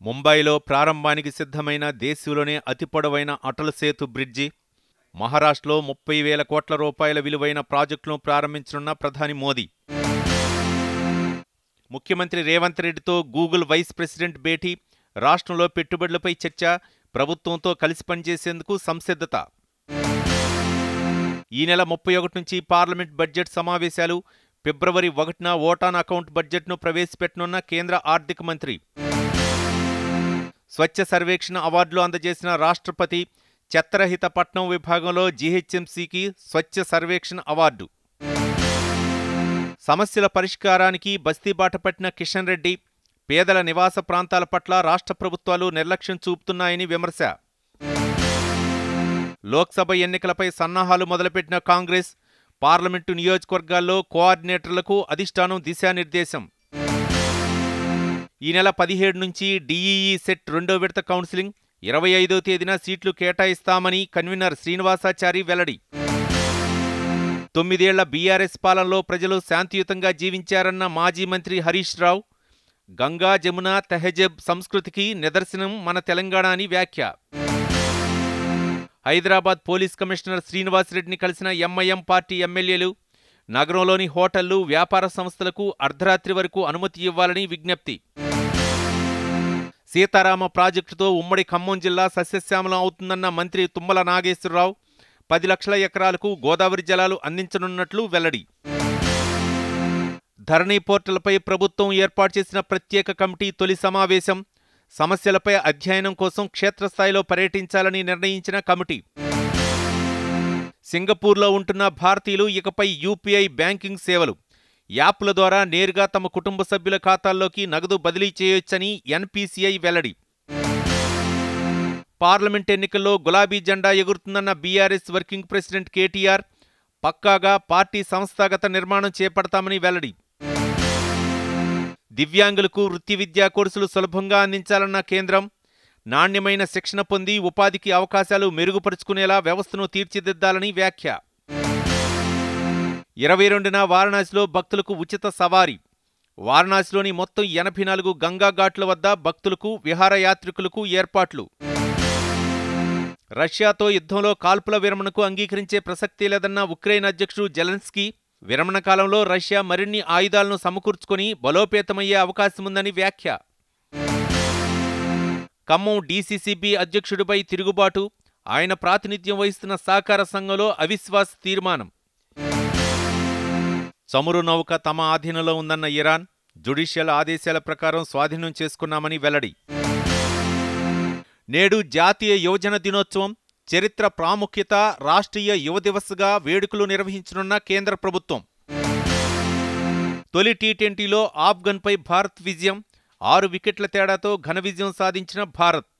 ముంబైలో ప్రారంభానికి సిద్ధమైన దేశంలోనే అతి పొడవైన అటల్ సేతు బ్రిడ్జి మహారాష్ట్రలో ముప్పై వేల కోట్ల రూపాయల విలువైన ప్రాజెక్టును ప్రారంభించనున్న ప్రధాని మోదీ ముఖ్యమంత్రి రేవంత్ రెడ్డితో గూగుల్ వైస్ ప్రెసిడెంట్ భేటీ రాష్ట్రంలో పెట్టుబడులపై చర్చ ప్రభుత్వంతో కలిసి పనిచేసేందుకు సంసిద్ధత ఈ నెల ముప్పై ఒకటి నుంచి పార్లమెంట్ బడ్జెట్ సమావేశాలు ఫిబ్రవరి ఒకటిన ఓటాన్ అకౌంట్ బడ్జెట్ను ప్రవేశపెట్టనున్న కేంద్ర ఆర్థిక మంత్రి స్వచ్ఛ సర్వేక్షణ అవార్డులు అందజేసిన రాష్ట్రపతి చెత్తరహిత పట్నం విభాగంలో జీహెచ్ఎంసీకి స్వచ్ఛ సర్వేక్షణ అవార్డు సమస్యల పరిష్కారానికి బస్తీబాట పట్టిన కిషన్ రెడ్డి పేదల నివాస ప్రాంతాల పట్ల రాష్ట్ర ప్రభుత్వాలు నిర్లక్ష్యం చూపుతున్నాయని విమర్శ లోక్సభ ఎన్నికలపై సన్నాహాలు మొదలుపెట్టిన కాంగ్రెస్ పార్లమెంటు నియోజకవర్గాల్లో కోఆర్డినేటర్లకు అధిష్టానం దిశానిర్దేశం ఈ నెల పదిహేడు నుంచి డీఈఈ సెట్ రెండో విడత కౌన్సిలింగ్ ఇరవై ఐదో తేదీన సీట్లు కేటాయిస్తామని కన్వీనర్ శ్రీనివాసాచారి వెల్లడి తొమ్మిదేళ్ల బీఆర్ఎస్ పాలనలో ప్రజలు శాంతియుతంగా జీవించారన్న మాజీ మంత్రి హరీష్ రావు గంగా జమున తెహజబ్ సంస్కృతికి నిదర్శనం మన తెలంగాణ అని వ్యాఖ్య హైదరాబాద్ పోలీస్ కమిషనర్ శ్రీనివాసరెడ్డిని కలిసిన ఎంఐఎం పార్టీ ఎమ్మెల్యేలు నగరంలోని హోటళ్లు వ్యాపార సంస్థలకు అర్ధరాత్రి వరకు అనుమతి ఇవ్వాలని విజ్ఞప్తి సీతారామ ప్రాజెక్టుతో ఉమ్మడి ఖమ్మం జిల్లా సస్యశ్యామలం అవుతుందన్న మంత్రి తుమ్మల నాగేశ్వరరావు పది లక్షల ఎకరాలకు గోదావరి జలాలు అందించనున్నట్లు వెల్లడి ధరణి పోర్టల్పై ప్రభుత్వం ఏర్పాటు చేసిన ప్రత్యేక కమిటీ తొలి సమావేశం సమస్యలపై అధ్యయనం కోసం క్షేత్రస్థాయిలో పర్యటించాలని నిర్ణయించిన కమిటీ సింగపూర్లో ఉంటున్న భారతీయులు ఇకపై యూపీఐ బ్యాంకింగ్ సేవలు యాప్ల ద్వారా నేరుగా తమ కుటుంబ సభ్యుల ఖాతాల్లోకి నగదు బదిలీ చేయొచ్చని ఎన్పీసీఐ వెల్లడి పార్లమెంట్ ఎన్నికల్లో గులాబీ జెండా ఎగురుతుందన్న బీఆర్ఎస్ వర్కింగ్ ప్రెసిడెంట్ కేటీఆర్ పక్కాగా పార్టీ సంస్థాగత నిర్మాణం చేపడతామని వెల్లడి దివ్యాంగులకు వృత్తి విద్యా కోర్సులు సులభంగా అందించాలన్న కేంద్రం నాణ్యమైన శిక్షణ పొంది ఉపాధికి అవకాశాలు మెరుగుపరుచుకునేలా వ్యవస్థను తీర్చిదిద్దాలని వ్యాఖ్య ఇరవై రెండున వారణాసిలో భక్తులకు ఉచిత సవారీ వారణాసిలోని మొత్తం ఎనభై నాలుగు గంగా ఘాట్ల వద్ద భక్తులకు విహారయాత్రికులకు ఏర్పాట్లు రష్యాతో యుద్ధంలో కాల్పుల విరమణకు అంగీకరించే ప్రసక్తి లేదన్న ఉక్రెయిన్ అధ్యక్షుడు జెలెన్స్కీ విరమణ కాలంలో రష్యా మరిన్ని ఆయుధాలను సమకూర్చుకొని బలోపేతమయ్యే అవకాశముందని వ్యాఖ్య ఖమ్మం డీసీసీబీ అధ్యక్షుడిపై తిరుగుబాటు ఆయన ప్రాతినిధ్యం వహిస్తున్న సహకార సంఘంలో అవిశ్వాస తీర్మానం చమురు నౌక తమ ఆధీనంలో ఉందన్న ఇరాన్ జుడిషియల్ ఆదేశాల ప్రకారం స్వాధీనం చేసుకున్నామని వెల్లడి నేడు జాతీయ యువజన దినోత్సవం చరిత్ర ప్రాముఖ్యత రాష్ట్రీయ యువ దివస్గా వేడుకలు నిర్వహించనున్న కేంద్ర ప్రభుత్వం తొలి టీ ట్వంటీలో ఆఫ్ఘన్పై భారత్ విజయం ఆరు వికెట్ల తేడాతో ఘన విజయం సాధించిన భారత్